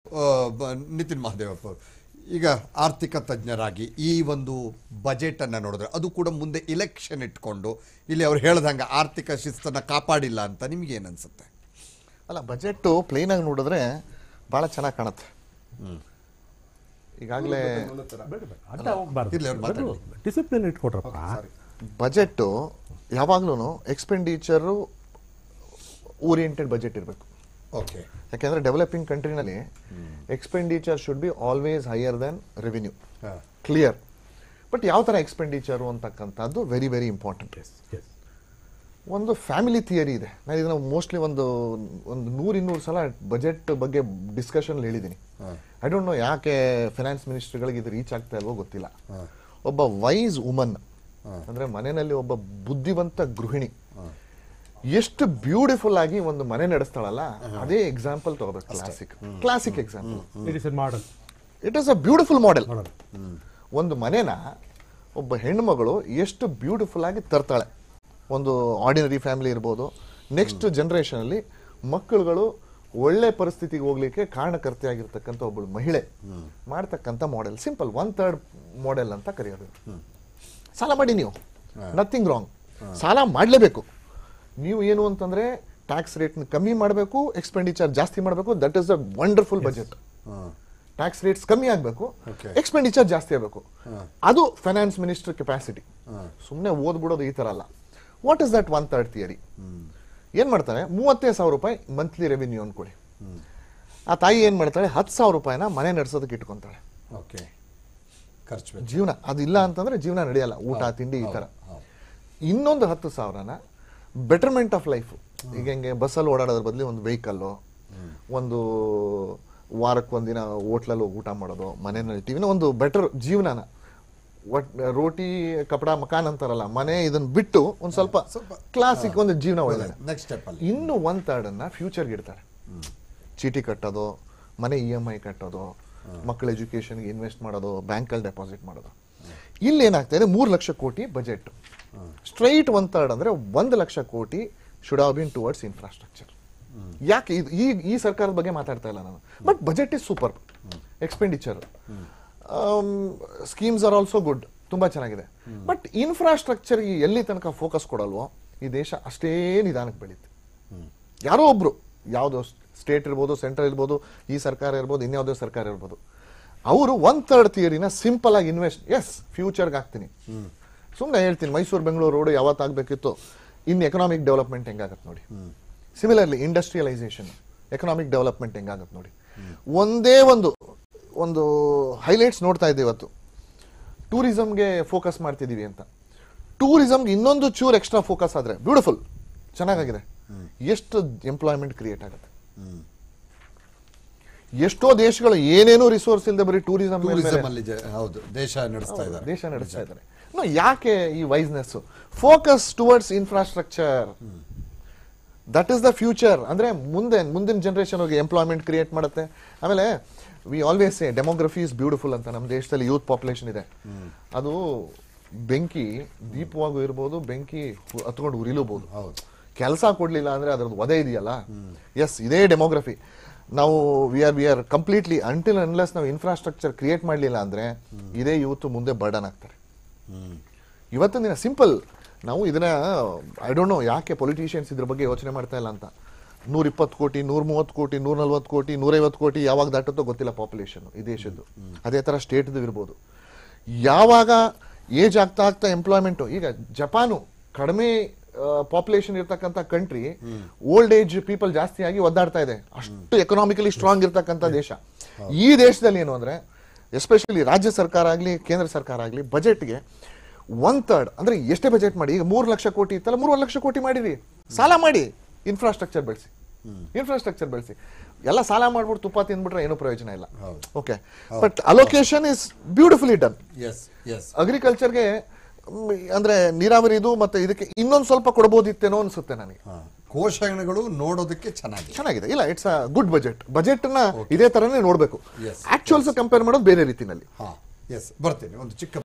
ಆ, ಬ- ನಿತಿನ್ ಮಹದೇವಪ್ಪ ಅವರು, ಈಗ ಆರ್ಥಿಕ ತಜ್ಞರಾಗಿ ಈ ಒಂದು ಬಜೆಟನ್ನು ನೋಡಿದ್ರೆ ಅದು ಕೂಡ ಮುಂದೆ ಇಲೆಕ್ಷನ್ ಇಟ್ಕೊಂಡು ಇಲ್ಲಿ ಅವ್ರು ಹೇಳ್ದಂಗೆ ಆರ್ಥಿಕ ಶಿಸ್ತನ್ನು ಕಾಪಾಡಿಲ್ಲ ಅಂತ ನಿಮ್ಗೆ ಏನು ಅನ್ಸುತ್ತೆ ಅಲ್ಲ ಬಜೆಟ್ ಪ್ಲೇನ್ ಆಗಿ ನೋಡಿದ್ರೆ ಬಹಳ ಚೆನ್ನಾಗಿ ಕಾಣುತ್ತೆ ಈಗಾಗಲೇ ಬೇಡ ಬೇಡ ಅಡ್ಡ ಹೋಗ್ಬಾರ್ದು ಇರ್ಲಿ, ಅವ್ರು ಮಾತಾಡ್ಲಿ. ಡಿಸಿಪ್ಲಿನ್ ಇಟ್ಕೊಟ್ರಪ್ಪ ಬಜೆಟ್ ಯಾವಾಗ್ಲೂ ಎಕ್ಸ್ಪೆಂಡಿಚರು ಓರಿಯೆಂಟೆಡ್ ಬಜೆಟ್ ಇರಬೇಕು ಓಕೆ ಯಾಕೆಂದ್ರೆ ಡೆವಲಪಿಂಗ್ ಕಂಟ್ರಿನಲ್ಲಿ expenditure should be always higher then revenue clear but ಯಾವ ಥರ ಎಕ್ಸ್ಪೆಂಡಿಚರು ಅಂತಕ್ಕಂಥದ್ದು ವೆರಿ ವೆರಿ ಇಂಪಾರ್ಟೆಂಟ್ ಎಸ್ ಒಂದು ಫ್ಯಾಮಿಲಿ ಥಿಯರಿ ಇದೆ ನಾನು ಇದನ್ನ ಮೋಸ್ಟ್ಲಿ ಒಂದು ಒಂದು ನೂರು ಇನ್ನೂರು ಸಲ ಬಜೆಟ್ ಬಗ್ಗೆ ಡಿಸ್ಕಷನ್ ಹೇಳಿದ್ದೀನಿ ಐ ಡೋಂಟ್ ನೋ ಯಾಕೆ ಫೈನಾನ್ಸ್ ಮಿನಿಸ್ಟರ್ಗಳಿಗೆ ಇದು ರೀಚ್ ಆಗ್ತಾ ಇಲ್ವೋ ಗೊತ್ತಿಲ್ಲ ಒಬ್ಬ ವೈಸ್ ವುಮನ್ ಅಂದ್ರೆ ಮನೆಯಲ್ಲಿ ಒಬ್ಬ ಬುದ್ಧಿವಂತ ಗೃಹಿಣಿ ಎಷ್ಟು ಬ್ಯೂಟಿಫುಲ್ ಆಗಿ ಒಂದು ಮನೆ ನಡೆಸ್ತಾಳಲ್ಲ ಅದೇ ಎಕ್ಸಾಂಪಲ್ ತಗೋಬೇಕು classic classic example it is a model it is a beautiful model model ಒಂದು ಮನೆನ ಒಬ್ಬ ಹೆಣ್ಮಗಳು ಎಷ್ಟು ಬ್ಯೂಟಿಫುಲ್ ಆಗಿ ತರ್ತಾಳೆ ಒಂದು ಆರ್ಡಿನರಿ ಫ್ಯಾಮಿಲಿ ಇರ್ಬೋದು ನೆಕ್ಸ್ಟ್ ಜನರೇಷನ್ ಅಲ್ಲಿ ಮಕ್ಕಳುಗಳು ಒಳ್ಳೆ ಪರಿಸ್ಥಿತಿಗೆ ಹೋಗ್ಲಿಕ್ಕೆ ಕಾರಣಕರ್ತೆಯಾಗಿರ್ತಕ್ಕಂಥ ಒಬ್ಬಳು ಮಹಿಳೆ ಮಾಡ್ತಕ್ಕಂಥ model simple one third model ಅಂತ ಕರೆಯೋದು ಸಾಲ ಮಾಡಿ ನೀವು ನಥಿಂಗ್ ರಾಂಗ್ ಸಾಲ ಮಾಡಲೇಬೇಕು ನೀವು ಏನು ಅಂತಂದ್ರೆ ಟ್ಯಾಕ್ಸ್ ರೇಟ್ ಕಮ್ಮಿ ಮಾಡಬೇಕು ಎಕ್ಸ್ಪೆಂಡಿಚರ್ ಜಾಸ್ತಿ ಮಾಡಬೇಕು that is the wonderful budget tax rates ಕಮ್ಮಿ ಆಗಬೇಕು Okay. ಎಕ್ಸ್ಪೆಂಡಿಚರ್ ಜಾಸ್ತಿ ಆಗಬೇಕು ಅದು ಫೈನಾನ್ಸ್ ಮಿನಿಸ್ಟರ್ ಕೆಪಾಸಿಟಿ ಸುಮ್ಮನೆ ಓದ್ಬಿಡೋದು ಈ ತರ ಅಲ್ಲ what is that one third theory ಏನ್ ಮಾಡ್ತಾರೆ ಮೂವತ್ತೈದು ಸಾವಿರ ರೂಪಾಯಿ ಮಂತ್ಲಿ ರೆವಿನ್ಯೂ ಅನ್ಕೊಳ್ಳಿ ಆ ತಾಯಿ ಏನ್ ಮಾಡ್ತಾಳೆ ಹತ್ತು ಸಾವಿರ ರೂಪಾಯಿನ ಮನೆ ನಡೆಸೋದಕ್ಕೆ ಇಟ್ಕೊಂತಾಳೆ ಓಕೆ ಖರ್ಚು ವೆಚ್ಚ. ಜೀವನ ಅದು ಇಲ್ಲ ಅಂತಂದ್ರೆ ಜೀವನ ನಡೆಯಲ್ಲ ಊಟ ತಿಂಡಿ ಈ ತರ ಹೌದು. ಇನ್ನೊಂದು ಹತ್ತು ಸಾವಿರನ ಬೆಟರ್ಮೆಂಟ್ ಆಫ್ ಲೈಫ್ ಈಗ ಹೆಂಗೆ ಬಸ್ಸಲ್ಲಿ ಓಡಾಡೋದ್ರ ಬದಲು ಒಂದು ವೆಹಿಕಲ್ಲು ಒಂದು ವಾರಕ್ಕೆ ಒಂದಿನ ಹೋಟ್ಲಲ್ಲಿ ಹೋಗಿ ಊಟ ಮಾಡೋದು ಮನೆಯಲ್ಲಿ ಟಿವಿನ ಒಂದು ಬೆಟರ್ ಜೀವನನ ಒಟ್ ರೋಟಿ ಕಪಡ ಮಕಾನ್ ಅಂತಾರಲ್ಲ ಮನೆ ಇದನ್ನ ಬಿಟ್ಟು ಒಂದು ಸ್ವಲ್ಪ ಸ್ವಲ್ಪ, ಕ್ಲಾಸಿಕ್ ಒಂದು ಜೀವನ ಒಳ್ಳೆ ನೆಕ್ಸ್ಟ್ ಸ್ಟೆಪ್ ಅಲ್ಲಿ ಇನ್ನು ಒನ್ ಥರ್ಡ್ ಅನ್ನ ಫ್ಯೂಚರ್ಗೆ ಇಡ್ತಾರೆ ಚೀಟಿ ಕಟ್ಟೋದು ಮನೆ ಇ ಎಮ್ ಐ ಕಟ್ಟೋದು ಮಕ್ಕಳ ಎಜುಕೇಶನ್ಗೆ ಇನ್ವೆಸ್ಟ್ ಮಾಡೋದು ಬ್ಯಾಂಕಲ್ಲಿ ಡೆಪಾಸಿಟ್ ಮಾಡೋದು ಇಲ್ಲಿ ಏನಾಗ್ತಾ ಇದೆ ಮೂರು ಲಕ್ಷ ಕೋಟಿ ಬಜೆಟ್ ಸ್ಟ್ರೈಟ್ ಒನ್ ಥರ್ಡ್ ಅಂದ್ರೆ ಒಂದು lakh crore should have been towards infrastructure ಯಾಕೆ ಇದು ಈ ಈ ಸರ್ಕಾರದ ಬಗ್ಗೆ ಮಾತಾಡ್ತಾ ಇಲ್ಲ ನಾನು but budget is super expenditure schemes are also good ತುಂಬಾ ಚೆನ್ನಾಗಿದೆ ಬಟ್ ಇನ್ಫ್ರಾಸ್ಟ್ರಕ್ಚರ್ಗೆ ಎಲ್ಲಿ ತನಕ ಫೋಕಸ್ ಕೊಡಲ್ವೋ ಈ ದೇಶ ಅಷ್ಟೇ ನಿಧಾನಕ್ಕೆ ಬೆಳೀತೆ ಯಾರೋ ಒಬ್ರು ಯಾವುದೋ ಸ್ಟೇಟ್ ಇರ್ಬೋದು ಸೆಂಟ್ರಲ್ ಇರ್ಬೋದು ಈ ಸರ್ಕಾರ ಇರ್ಬೋದು ಇನ್ಯಾವುದೋ ಸರ್ಕಾರ ಇರ್ಬೋದು ಅವರು ಒನ್ ಥರ್ಡ್ ಥಿಯರಿನ ಸಿಂಪಲ್ ಆಗಿ ಇನ್ವೆಸ್ಟ್ ಎಸ್ ಫ್ಯೂಚರ್ಗೆ ಹಾಕ್ತೀನಿ ಸುಮ್ಮನೆ ಹೇಳ್ತೀನಿ ಮೈಸೂರು ಬೆಂಗಳೂರು ರೋಡ್ ಯಾವತ್ತಾಗಬೇಕಿತ್ತು ಇನ್ನು ಎಕನಾಮಿಕ್ ಡೆವಲಪ್ಮೆಂಟ್ ಹೆಂಗಾಗತ್ತೆ ನೋಡಿ ಸಿಮಿಲರ್ಲಿ ಇಂಡಸ್ಟ್ರಿಯಲೈಸೇಷನ್ ಎಕನಾಮಿಕ್ ಡೆವಲಪ್ಮೆಂಟ್ ಹೆಂಗಾಗತ್ತೆ ನೋಡಿ ಒಂದೇ ಒಂದು ಒಂದು ಹೈಲೈಟ್ಸ್ ನೋಡ್ತಾ ಇದ್ದೀವಿ ಇವತ್ತು ಟೂರಿಸಂಗೆ ಫೋಕಸ್ ಮಾಡ್ತಿದೀವಿ ಅಂತ ಟೂರಿಸಂಗೆ ಇನ್ನೊಂದು ಚೂರ್ ಎಕ್ಸ್ಟ್ರಾ ಫೋಕಸ್ ಆದ್ರೆ ಬ್ಯೂಟಿಫುಲ್ ಚೆನ್ನಾಗಿದೆ ಎಷ್ಟು ಎಂಪ್ಲಾಯ್ಮೆಂಟ್ ಕ್ರಿಯೇಟ್ ಆಗುತ್ತೆ ಎಷ್ಟೋ ದೇಶಗಳು ಏನೇನೋ ರಿಸೋರ್ಸ್ ಇಲ್ಲದೆ ಬರೀ ಟೂರಿಸಂ ಟೂರಿಸಂ ಅಲ್ಲಿ ಜ- ಹೌದು ದೇಶ ನಡೆಸ್ತಾ ಇದ್ದಾರೆ ದೇಶ ನಡೆಸ್ತಾ ಇದ್ದಾರೆ ನೋ ಯಾಕೆ ಈ wiseness focus towards infrastructure that is the future ಅಂದ್ರೆ ಮುಂದೆ ಮುಂದಿನ ಜನರೇಷನ್ ಅವ್ರಿಗೆ ಎಂಪ್ಲಾಯ್ಮೆಂಟ್ ಕ್ರಿಯೇಟ್ ಮಾಡುತ್ತೆ ಆಮೇಲೆ we always say demography is beautiful ಅಂತ ನಮ್ಮ ದೇಶದಲ್ಲಿ ಯೂತ್ ಪಾಪ್ಯುಲೇಷನ್ ಇದೆ ಅದು ಬೆಂಕಿ ದೀಪವಾಗೂ ಇರ್ಬೋದು ಬೆಂಕಿ ಹು- ಹತ್ಕೊಂಡು ಉರಿಲೂಬಹುದು ಹೌದು. ಕೆಲಸ ಕೊಡ್ಲಿಲ್ಲ ಅಂದ್ರೆ ಅದ್ರದ್ದು ಒದೆ ಇದೆಯಲ್ಲ ಎಸ್ ಇದೇ ಡೆಮೋಗ್ರಫಿ ನಾವು we are we are completely until unless ನಾವು ಇನ್ಫ್ರಾಸ್ಟ್ರಕ್ಚರ್ ಕ್ರಿಯೇಟ್ ಮಾಡಲಿಲ್ಲ ಅಂದ್ರೆ ಇದೇ ಯೂತ್ ಮುಂದೆ ಬರ್ಡನ್ ಆಗ್ತಾರೆ ಇವತ್ತಿನ ದಿನ ಸಿಂಪಲ್ ನಾವು ಇದನ್ನ ಐ ಡೋಂಟ್ ನೋ ಯಾಕೆ ಪೊಲಿಟಿಷಿಯನ್ಸ್ ಇದ್ರ ಬಗ್ಗೆ ಯೋಚನೆ ಮಾಡ್ತಾ ಇಲ್ಲ ಅಂತ ನೂರ ಇಪ್ಪತ್ತು ಕೋಟಿ ನೂರ ಮೂವತ್ತು ಕೋಟಿ ನೂರ ನಲ್ವತ್ತು ಕೋಟಿ ನೂರೈವತ್ತು ಕೋಟಿ ಯಾವಾಗ ದಾಟುತ್ತೋ ಗೊತ್ತಿಲ್ಲ ಪಾಪ್ಯುಲೇಷನ್ ಈ ದೇಶದ್ದು ಅದೇ ತರ ಸ್ಟೇಟ್ದು ಇರ್ಬೋದು ಯಾವಾಗ ಏಜ್ ಆಗ್ತಾ ಆಗ್ತಾ ಎಂಪ್ಲಾಯ್ಮೆಂಟ್ ಈಗ ಜಪಾನು ಕಡಿಮೆ ಪಾಪ್ಯುಲೇಷನ್ ಇರ್ತಕ್ಕಂಥ ಕಂಟ್ರಿ ಓಲ್ಡ್ ಏಜ್ ಪೀಪಲ್ ಜಾಸ್ತಿ ಆಗಿ ಒದ್ದಾಡ್ತಾ ಇದೆ ಅಷ್ಟು ಎಕನಾಮಿಕಲಿ ಸ್ಟ್ರಾಂಗ್ ಇರ್ತಕ್ಕಂಥ ದೇಶ ಈ ದೇಶದಲ್ಲಿ ಏನು ಅಂದ್ರೆ ಎಸ್ಪೆಷಲಿ ರಾಜ್ಯ ಸರ್ಕಾರ ಆಗಲಿ ಕೇಂದ್ರ ಸರ್ಕಾರ ಆಗಲಿ ಬಜೆಟ್ಗೆ ಒನ್ ಥರ್ಡ್ ಅಂದ್ರೆ ಎಷ್ಟೇ ಬಜೆಟ್ ಮಾಡಿ ಈಗ ಮೂರು ಲಕ್ಷ ಕೋಟಿ ಇತ್ತಲ್ಲ ಮೂರುವರೆ ಲಕ್ಷ ಕೋಟಿ ಮಾಡಿರಿ ಸಾಲ ಮಾಡಿ ಇನ್ಫ್ರಾಸ್ಟ್ರಕ್ಚರ್ ಬೆಳೆಸಿ ಇನ್ಫ್ರಾಸ್ಟ್ರಕ್ಚರ್ ಬೆಳೆಸಿ ಎಲ್ಲ ಸಾಲ ಮಾಡ್ಬಿಟ್ಟು ತುಪ್ಪ ತಿಂದ್ಬಿಟ್ರೆ ಏನೂ ಪ್ರಯೋಜನ ಇಲ್ಲ ಹೌದು. Okay but allocation is beautifully done yes yes ಅಗ್ರಿಕಲ್ಚರ್ಗೆ ಅಂದ್ರೆ ನೀರಾವರಿದು ಮತ್ತೆ ಇದಕ್ಕೆ ಇನ್ನೊಂದು ಸ್ವಲ್ಪ ಕೊಡಬಹುದಿತ್ತೇನೋ ಅನ್ಸುತ್ತೆ ನನಗೆ ಕೋಶಗಳು ನೋಡೋದಕ್ಕೆ ಚೆನ್ನಾಗಿದೆ ಚೆನ್ನಾಗಿದೆ ಇಲ್ಲ it's a good budget budget ನ ಇದೇ ತರನೇ ನೋಡ್ಬೇಕು Yes. ಆಕ್ಚುಯಲ್ಸ್ ಕಂಪೇರ್ ಮಾಡೋದು ಬೇರೆ ರೀತಿನಲ್ಲಿ ಹಾ ಎಸ್ ಬರ್ತೀನಿ ಒಂದು ಚಿಕ್ಕ